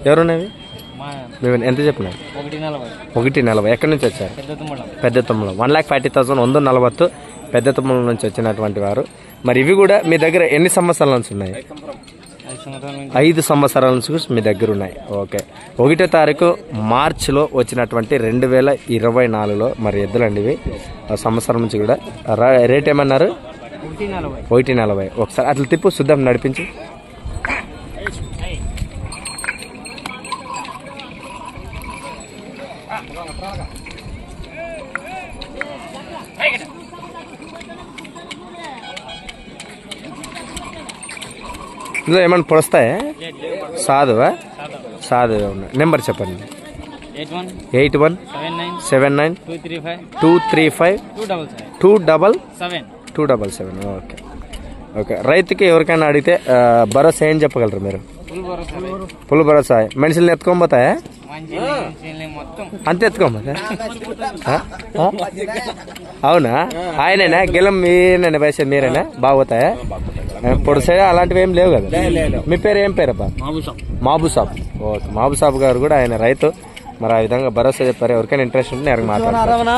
ఎవరున్నవి మా మేము ఎంత చెప్పినారు ఒకటి నలభై ఒకటి నలభై ఎక్కడి నుంచి వచ్చారు పెద్ద తుమ్మడం పెద్ద తుమ్మలం వన్ ల్యాక్ ఫార్టీ థౌసండ్ వంద నలవత్తు పెద్ద తుమ్మలం నుంచి వచ్చినటువంటి వారు మరి ఇవి కూడా మీ దగ్గర ఎన్ని సంవత్సరాల నుంచి ఉన్నాయి ఐదు సంవత్సరాల నుంచి ఐదు సంవత్సరాల నుంచి మీ దగ్గర ఉన్నాయి ఓకే ఒకటో తారీఖు మార్చిలో వచ్చినటువంటి రెండు వేల ఇరవై నాలుగులో మరి ఎద్దులండి ఇవి ఆ సంవత్సరం నుంచి కూడా రా- రేట్ ఏమన్నారు ఒకటి నలభై ఒకటి నలభై ఒకసారి అట్లా తిప్పు శుద్ధం నడిపించి ఇందులో ఏమైనా పొడుస్తాయా సాధువా సాధువే ఉన్నాయి నెంబర్ చెప్పండి eight one eight one seven nine seven nine two three five two three five two double seven two double seven two double seven okay okay రైతుకి ఎవరికైనా అడిగితే ఆ, భరోసా ఏం చెప్పగలరు మీరు ఫుల్ భరోసా పుల్ భరోసా మనుషుల్ని ఎత్తుకోబోతాయా మంచి మంచి మొత్తం అంతే ఎత్తుకోబోతా అవునా ఆయనేనా గెలం మీరేనా వయసు మీరేనా బాగోతాయా పొడిసే అలాంటివి ఏం లేవు కదా మీ పేరు ఏం పేరబ్బా మాబు సాబ్ ఓకే మాబు సాబ్ గారు కూడా ఆయన రైతు మరి ఆ విధంగా భరోసా చెప్పారు ఎవరికైనా ఇంట్రెస్ట్ ఉంటే నేను మాట్లాడతాను